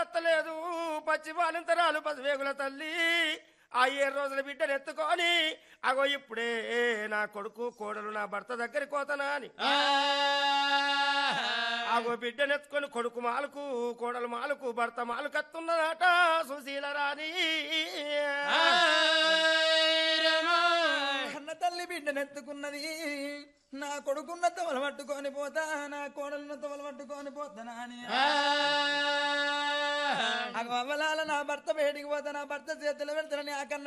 వత్తలేదు పచ్చి బాలింతరాలు పసివేగుల తల్లి ఆ ఏడు రోజుల బిడ్డను ఎత్తుకొని అగో ఇప్పుడే నా కొడుకు కోడలు నా భర్త దగ్గరికి పోతానా అని ఆగో బిడ్డను ఎత్తుకొని కొడుకు మాలకు కోడలు మాలకు భర్త మాలు కత్తున్నదట సుశీల రాణి కన్న తల్లి బిడ్డనెత్తుకున్నది నా కొడుకున్న తవలు పట్టుకొని పోతా నా కోడలున్న తవలు పట్టుకొని పోతానా అని అగవలాల నా భర్త బయటికి పోతా నా భర్త చేతులు పెడతానని ఆ కన్న